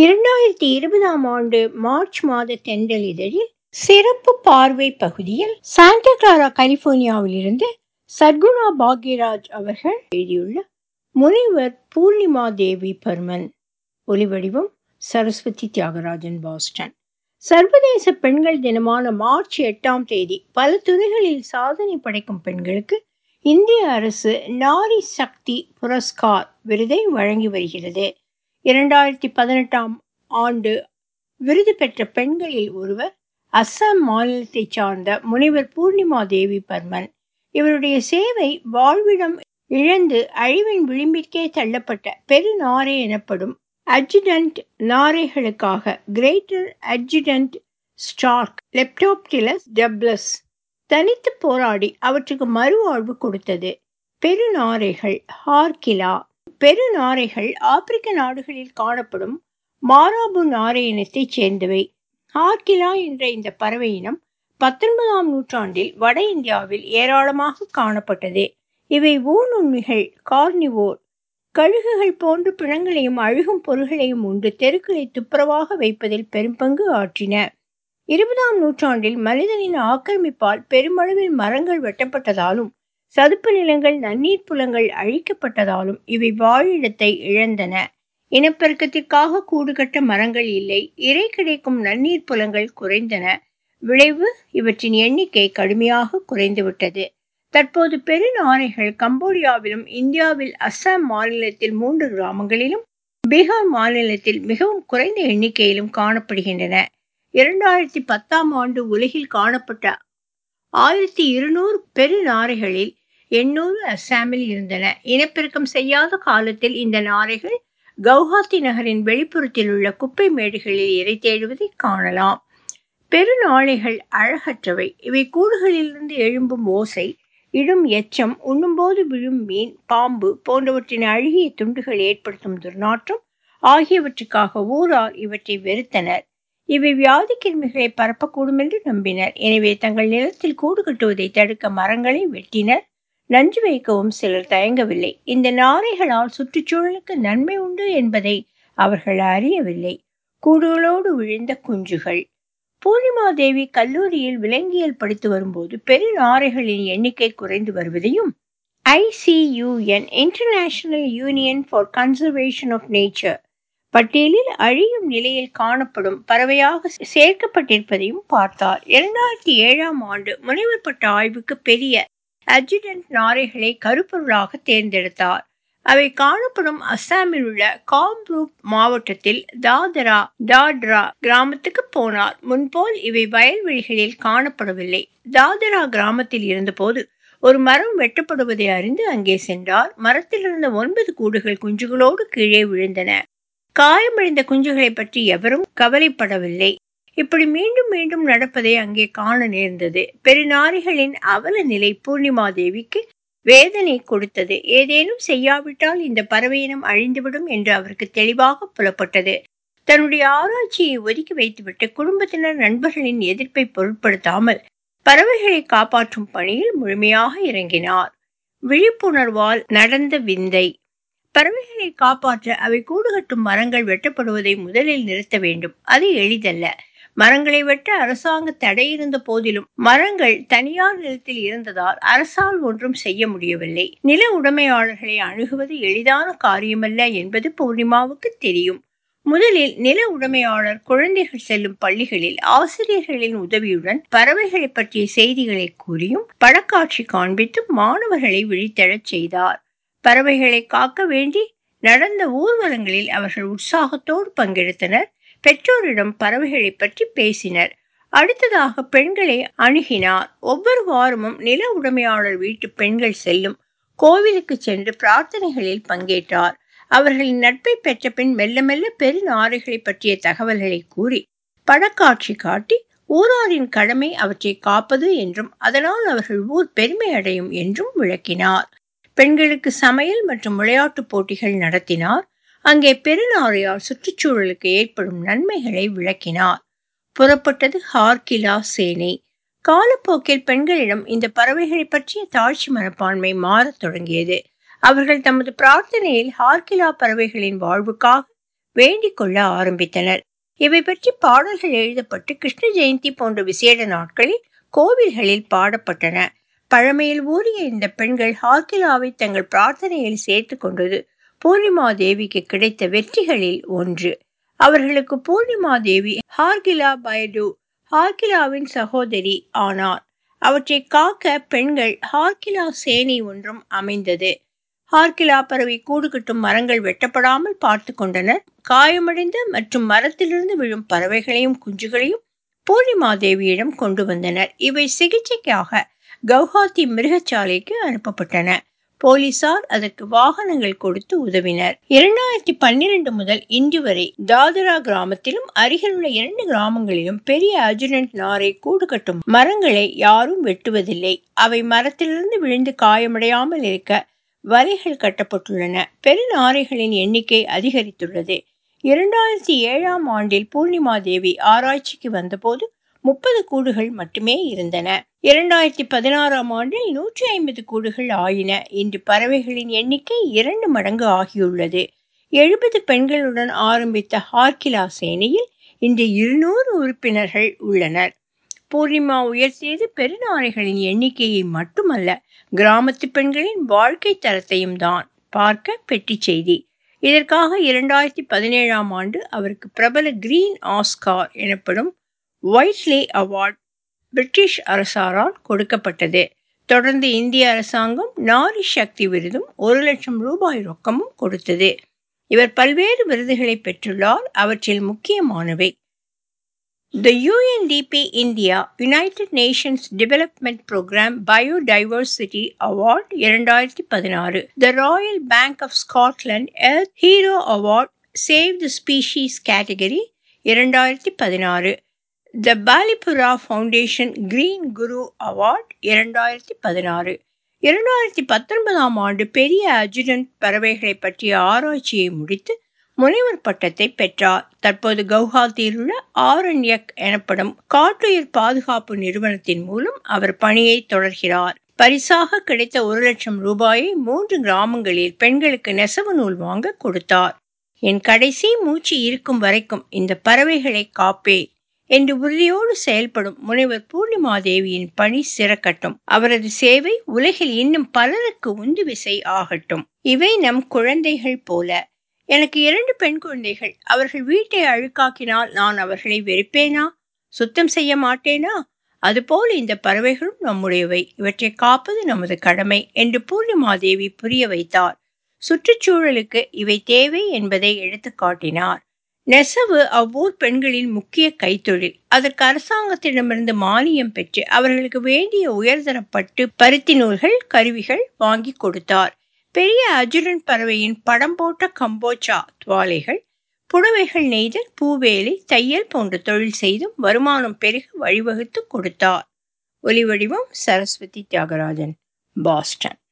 இரண்டாயிரத்தி இருபதாம் ஆண்டு மார்ச் மாத தென்றல் இதழில் சிறப்பு பார்வை பகுதியில் சாண்டா கிளாரா கலிபோர்னியாவில் இருந்து சத்குணா பாக்யராஜ் அவர்கள் எழுதியுள்ள முனைவர் பூர்ணிமா தேவி பர்மன் ஒலிவடிவம் சரஸ்வதி தியாகராஜன் பாஸ்டன் சர்வதேச பெண்கள் தினமான மார்ச் எட்டாம் தேதி பல துறைகளில் சாதனை படைக்கும் பெண்களுக்கு இந்திய அரசு நாரி சக்தி புரஸ்கார் விருதை வழங்கி வருகிறது இரண்டாயிரத்தி பதினெட்டாம் ஆண்டு விருது பெற்ற பெண்களில் ஒருவர் அஸ்ஸாம் மாநிலத்தைச் சார்ந்த முனைவர் பூர்ணிமா தேவி பர்மன் இவருடைய சேவை வாழ்விடம் இழந்து அழிவின் விளிம்பிற்கே தள்ளப்பட்ட பெருநாரை எனப்படும் அட்ஜுடன்ட் நாரைகளுக்காக கிரேட்டர் அட்ஜுடன்ட் ஸ்டார்க் லெப்டாப்டிலஸ் டப்ளஸ் தனித்து போராடி அவற்றுக்கு மறுவாழ்வு கொடுத்தது பெருநாரைகள் ஹார்கிலா பெருநாரைகள் ஆப்பிரிக்க நாடுகளில் காணப்படும் மாராபு நாரை இனத்தைச் சேர்ந்தவை ஹார்கிலா என்ற இந்த பறவை இனம் பத்தொன்பதாம் நூற்றாண்டில் வட இந்தியாவில் ஏராளமாக காணப்பட்டது இவை ஊனுண்ணிகள் கார்னிவோர் கழுகுகள் போன்று பிணங்களையும் அழுகும் பொருள்களையும் உண்டு தெருக்களை துப்புரவாக வைப்பதில் பெரும் பங்கு ஆற்றின இருபதாம் நூற்றாண்டில் மனிதனின் ஆக்கிரமிப்பால் பெருமளவில் மரங்கள் வெட்டப்பட்டதாலும் சதுப்பு நிலங்கள் நன்னீர் புலங்கள் அழிக்கப்பட்டதாலும் இவை வாழிடத்தை இழந்தன இனப்பெருக்கத்திற்காக கூடுகட்ட மரங்கள் இல்லை இறை கிடைக்கும் நன்னீர் புலங்கள் குறைந்தன விளைவு இவற்றின் எண்ணிக்கை கடுமையாக குறைந்துவிட்டது தற்போது பெருநாரைகள் கம்போடியாவிலும் இந்தியாவில் அஸ்ஸாம் மாநிலத்தில் மூன்று கிராமங்களிலும் பீகார் மாநிலத்தில் மிகவும் குறைந்த எண்ணிக்கையிலும் காணப்படுகின்றன இரண்டாயிரத்தி பத்தாம் ஆண்டு உலகில் காணப்பட்ட ஆயிரத்தி இருநூறு பெருநாரைகளில் எண்ணூறு அஸ்ஸாமில் இருந்தன இனப்பெருக்கம் செய்யாத காலத்தில் இந்த நாரைகள் கவுஹாத்தி நகரின் வெளிப்புறத்தில் உள்ள குப்பை மேடுகளில் இறை தேடுவதை காணலாம் பெருநாளைகள் அழகற்றவை இவை கூடுகளிலிருந்து எழும்பும் ஓசை இடும் எச்சம் உண்ணும்போது விழும் மீன் பாம்பு போன்றவற்றின் அழுகிய துண்டுகள் ஏற்படுத்தும் துர்நாற்றம் ஆகியவற்றுக்காக ஊரார் இவற்றை வெறுத்தனர் இவை வியாதி கிருமிகளை பரப்பக்கூடும் என்று நம்பினர் எனவே தங்கள் நிலத்தில் கூடு கட்டுவதை தடுக்க மரங்களை வெட்டினர் நஞ்சு வைக்கவும் சிலர் தயங்கவில்லை இந்த நாரைகளால் சுற்றுச்சூழலுக்கு நன்மை உண்டு என்பதை அவர்கள் அறியவில்லை கூடுகளோடு விழுந்த குஞ்சுகள் பூர்ணிமா தேவி கல்லூரியில் விலங்கியல் படித்து வரும்போது பெரு நாரைகளின் எண்ணிக்கை குறைந்து வருவதையும் IUCN international union for conservation of nature பட்டியலில் அழியும் நிலையில் காணப்படும் பறவையாக சேர்க்கப்பட்டிருப்பதையும் பார்த்தார் இரண்டாயிரத்தி ஏழாம் ஆண்டு முனைவர் பட்ட ஆய்வுக்கு பெரிய அட்ஜுடன்ட் நாரைகளை கருப்பொருளாக தேர்ந்தெடுத்தார் அவை காணப்படும் அஸ்ஸாமில் உள்ள காம்ரூப் மாவட்டத்தில் தாதரா டாட்ரா கிராமத்துக்கு போனார் முன்போல் இவை வயல்வெளிகளில் காணப்படவில்லை தாதரா கிராமத்தில் இருந்தபோது ஒரு மரம் வெட்டப்படுவதை அறிந்து அங்கே சென்றார் மரத்தில் இருந்த ஒன்பது கூடுகள் குஞ்சுகளோடு கீழே விழுந்தன காயமடைந்த குஞ்சுகளை பற்றி எவரும் கவலைப்படவில்லை இப்படி மீண்டும் மீண்டும் நடப்பதை அங்கே காண நேர்ந்தது பெருநாரிகளின் அவல நிலை பூர்ணிமா தேவிக்கு வேதனை கொடுத்தது ஏதேனும் செய்யாவிட்டால் இந்த பறவையினம் அழிந்துவிடும் என்று அவருக்கு தெளிவாக புலப்பட்டது தன்னுடைய ஆராய்ச்சியை ஒதுக்கி வைத்துவிட்டு குடும்பத்தினர் நண்பர்களின் எதிர்ப்பை பொருட்படுத்தாமல் பறவைகளை காப்பாற்றும் பணியில் முழுமையாக இறங்கினார் விழிப்புணர்வால் நடந்த விந்தை பறவைகளை காப்பாற்ற அவை கூடுகட்டும் மரங்கள் வெட்டப்படுவதை முதலில் நிறுத்த வேண்டும் அது எளிதல்ல மரங்களை வெட்ட அரசாங்க தடை இருந்த போதிலும் மரங்கள் தனியார் நிலத்தில் இருந்ததால் அரசால் ஒன்றும் செய்ய முடியவில்லை நில உடைமையாளர்களை அணுகுவது எளிதான காரியமல்ல என்பது பூர்ணிமாவுக்கு தெரியும் முதலில் நில உடைமையாளர் குழந்தைகள் செல்லும் பள்ளிகளில் ஆசிரியர்களின் உதவியுடன் பறவைகளை பற்றிய செய்திகளை கூறியும் படக்காட்சி காண்பித்தும் மாணவர்களை விழித்தெழச் செய்தார் பறவைகளை காக்க வேண்டி நடந்த ஊர்வலங்களில் அவர்கள் உற்சாகத்தோடு பங்கெடுத்தனர் பெற்றோரிடம் பறவைகளை பற்றி பேசினர் அடுத்ததாக பெண்களை அணுகினார் ஒவ்வொரு வாரமும் நில உடைமையாளர் வீட்டு பெண்கள் செல்லும் கோவிலுக்கு சென்று பிரார்த்தனைகளில் பங்கேற்றார் அவர்களின் நட்பை பெற்ற பின் மெல்ல மெல்ல பெருநாரைகளை பற்றிய தகவல்களை கூறி படக்காட்சி காட்டி ஊராரின் கடமை அவற்றை காப்பது என்றும் அதனால் அவர்கள் ஊர் பெருமை அடையும் என்றும் விளக்கினார் பெண்களுக்கு சமையல் மற்றும் விளையாட்டுப் போட்டிகள் நடத்தினார் அங்கே பெருநாரையால் சுற்றுச்சூழலுக்கு ஏற்படும் நன்மைகளை விளக்கினார் புறப்பட்டது ஹார்கிலா சேனை காலப்போக்கில் பெண்களிடம் இந்த பறவைகளை பற்றிய தாழ்ச்சி மனப்பான்மை மாறத் தொடங்கியது அவர்கள் தமது பிரார்த்தனையில் ஹார்கிலா பறவைகளின் வாழ்வுக்காக வேண்டிக் கொள்ள ஆரம்பித்தனர் இவை பற்றி பாடல்கள் எழுதப்பட்டு கிருஷ்ண ஜெயந்தி போன்ற விசேட நாட்களில் கோவில்களில் பாடப்பட்டன பழமையில் ஊறிய இந்த பெண்கள் ஹார்கிலாவை தங்கள் பிரார்த்தனையில் சேர்த்து கொண்டது பூர்ணிமா தேவிக்கு கிடைத்த வெற்றிகளில் ஒன்று அவர்களுக்கு பூர்ணிமா தேவி ஹார்கிலா பயடு ஹார்கிலாவின் சகோதரி ஆனார் அவற்றை காக்க பெண்கள் ஹார்கிலா சேனை ஒன்றும் அமைந்தது ஹார்கிலா பறவை கூடு கட்டும் மரங்கள் வெட்டப்படாமல் பார்த்து கொண்டனர் காயமடைந்த மற்றும் மரத்திலிருந்து விழும் பறவைகளையும் குஞ்சுகளையும் பூர்ணிமா தேவியிடம் கொண்டு வந்தனர் இவை சிகிச்சைக்காக கவுஹாத்தி மிருகச்சாலைக்கு அனுப்பப்பட்டன போலீசார் அதற்கு வாகனங்கள் கொடுத்து உதவினர் இரண்டாயிரத்தி பன்னிரண்டு முதல் இன்று வரை தாதரா கிராமத்திலும் அருகிலுள்ள இரண்டு கிராமங்களிலும் பெரிய அஜுனன்ட் நாரை கூடு கட்டும் மரங்களை யாரும் வெட்டுவதில்லை அவை மரத்திலிருந்து விழுந்து காயமடையாமல் இருக்க வலைகள் கட்டப்பட்டுள்ளன பெருநாரைகளின் எண்ணிக்கை அதிகரித்துள்ளது இரண்டாயிரத்தி ஏழாம் ஆண்டில் பூர்ணிமா தேவி ஆராய்ச்சிக்கு வந்தபோது முப்பது கூடுகள் மட்டுமே இருந்தன இரண்டாயிரத்தி பதினாறாம் ஆண்டில் நூற்றி ஐம்பது கூடுகள் ஆயின இன்று பறவைகளின் எண்ணிக்கை இரண்டு மடங்கு ஆகியுள்ளது எழுபது பெண்களுடன் ஆரம்பித்த ஹார்கிலா சேனையில் இன்று இருநூறு உறுப்பினர்கள் உள்ளனர் பூர்ணிமா உயர்த்தியது பெருநாரைகளின் எண்ணிக்கையை மட்டுமல்ல கிராமத்து பெண்களின் வாழ்க்கை தரத்தையும் தான் பார்க்க பெட்டி செய்தி இதற்காக இரண்டாயிரத்தி பதினேழாம் ஆண்டு அவருக்கு பிரபல கிரீன் ஆஸ்கார் எனப்படும் ஒயிட்லே அவார்ட் பிரிட்டிஷ் அரசாரால் கொடுக்கப்பட்டது தொடர்ந்து இந்திய அரசாங்கம் நாரி சக்தி விருதும் ஒரு லட்சம் ரூபாய் ரொக்கமும் கொடுத்தது இவர் பல்வேறு விருதுகளை பெற்றுள்ளார் அவற்றில் முக்கியமானவை The UNDP India United Nations Development Program Biodiversity Award இரண்டாயிரத்தி பதினாறு The Royal Bank of Scotland Earth Hero Award Save the Species Category இரண்டாயிரத்தி பதினாறு த பாலிபுரா ஃபவுண்டேஷன் கிரீன் குரு அவார்ட் இரண்டாயிரத்தி பதினாறு இரண்டாயிரத்தி பத்தொன்பதாம் ஆண்டு பெரிய அஜுடன்ட் பறவைகளை பற்றிய ஆராய்ச்சியை முடித்து முனைவர் பட்டத்தை பெற்றார் தற்போது கவுஹாத்தியில் உள்ள ஆரண்யக் எனப்படும் காட்டுயிர் பாதுகாப்பு நிறுவனத்தின் மூலம் அவர் பணியை தொடர்கிறார் பரிசாக கிடைத்த ஒரு லட்சம் ரூபாயை மூன்று கிராமங்களில் பெண்களுக்கு நெசவு நூல் வாங்க கொடுத்தார் என் கடைசி மூச்சு இருக்கும் வரைக்கும் இந்த பறவைகளை காப்பேன் என்று உறுதியோடு செயல்படும் முனைவர் பூர்ணிமா தேவியின் பணி சிறக்கட்டும் அவரது சேவை உலகில் இன்னும் பலருக்கு உந்து விசை ஆகட்டும் இவை நம் குழந்தைகள் போல எனக்கு இரண்டு பெண் குழந்தைகள் அவர்கள் வீட்டை அழுக்காக்கினால் நான் அவர்களை வெறுப்பேனா சுத்தம் செய்ய மாட்டேனா அதுபோல் இந்த பறவைகளும் நம்முடையவை இவற்றை காப்பது நமது கடமை என்று பூர்ணிமாதேவி புரிய வைத்தார் சுற்றுச்சூழலுக்கு இவை தேவை என்பதை எடுத்து காட்டினார் நெசவு அவ்வூர் பெண்களின் முக்கிய கைத்தொழில் அதற்கு அரசாங்கத்திடமிருந்து மானியம் பெற்று அவர்களுக்கு வேண்டிய உயர்தரப்பட்டு பருத்தி நூல்கள் கருவிகள் வாங்கி கொடுத்தார் பெரிய அஜுரன் பறவையின் படம் போட்ட கம்போச்சா துவாலைகள் புடவைகள் நெய்தல் பூவேலை தையல் போன்ற தொழில் செய்தும் வருமானம் பெருக வழிவகுத்து கொடுத்தார் ஒலி வடிவம் சரஸ்வதி தியாகராஜன் பாஸ்டன்